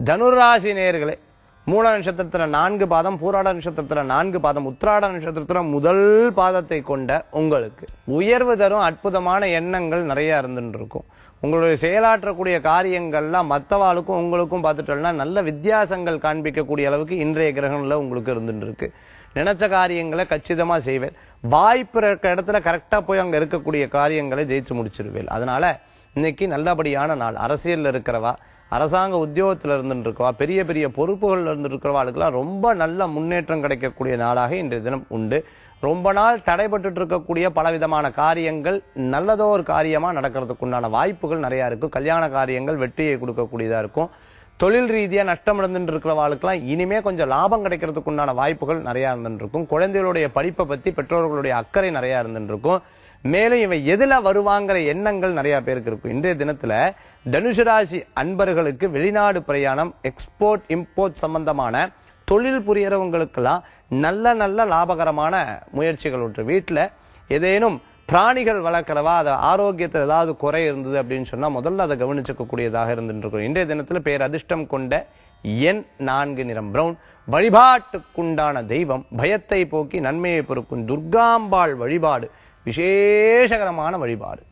தனுராசி நேயர்களே மூல நட்சத்திரத்துல நான்கு பாதம் பூராட நட்சத்திரத்துல நான்கு பாதம் உத்திராட நட்சத்திரத்துல முதல் பாதத்தை கொண்ட உங்களுக்கு உயர்வு தரும் அற்புதமான எண்ணங்கள் நிறைய இருந்துட்டு இருக்கும் உங்களுடைய செயலாற்றக்கூடிய காரியங்கள்லாம் மற்றவாளுக்கும் உங்களுக்கும் பார்த்துட்டோம்னா நல்ல வித்தியாசங்கள் காண்பிக்கக்கூடிய அளவுக்கு இன்றைய கிரகங்கள்ல உங்களுக்கு இருந்துட்டு இருக்கு நினைச்ச காரியங்களை கச்சிதமா செய்வேன் வாய்ப்பு இருக்க இடத்துல கரெக்டா போய் அங்க இருக்கக்கூடிய காரியங்களை ஜெயிச்சு முடிச்சிருவேன் அதனால இன்னைக்கு நல்லபடியான நாள் அரசியல்ல இருக்கிறவா அரசாங்க உத்தியோகத்துல இருந்துட்டு இருக்கவா பெரிய பெரிய பொறுப்புகள்ல இருந்து இருக்கிறவாளுக்கெல்லாம் ரொம்ப நல்ல முன்னேற்றம் கிடைக்கக்கூடிய நாளாக இன்றைய தினம் உண்டு ரொம்ப நாள் தடைபட்டுட்டு இருக்கக்கூடிய பலவிதமான காரியங்கள் நல்லதோ ஒரு காரியமா நடக்கிறதுக்கு உண்டான வாய்ப்புகள் நிறைய இருக்கும் கல்யாண காரியங்கள் வெற்றியை கொடுக்கக்கூடியதா இருக்கும் தொழில் ரீதியா நஷ்டம் அடைந்துட்டு இருக்கிறவாளுக்கெல்லாம் இனிமே கொஞ்சம் லாபம் கிடைக்கிறதுக்கு உண்டான வாய்ப்புகள் நிறைய இருந்துட்டு இருக்கும் குழந்தைகளுடைய படிப்பை பத்தி பெற்றோர்களுடைய அக்கறை நிறைய இருந்துட்டு இருக்கும் மேலும் இவன் எதுல வருவாங்கிற எண்ணங்கள் நிறைய பேருக்கு இருக்கும் இன்றைய தினத்துல தனுசு ராசி அன்பர்களுக்கு வெளிநாடு பிரயாணம் எக்ஸ்போர்ட் இம்போர்ட் சம்பந்தமான தொழில் புரியறவங்களுக்கெல்லாம் நல்ல நல்ல லாபகரமான முயற்சிகள் உண்டு வீட்டுல ஏதேனும் பிராணிகள் வளர்க்கிறவா அது ஆரோக்கியத்தில் ஏதாவது குறை இருந்தது அப்படின்னு சொன்னா முதல்ல அதை கவனிச்சுக்க கூடியதாக இருந்துட்டு இருக்கும் இன்றைய தினத்துல பேர் அதிர்ஷ்டம் கொண்ட எண் நான்கு நிறம் பிரவுன் வழிபாட்டுக்குண்டான தெய்வம் பயத்தை போக்கி நன்மையை பொறுக்கும் துர்காம்பாள் வழிபாடு விசேஷகரமான வழிபாடு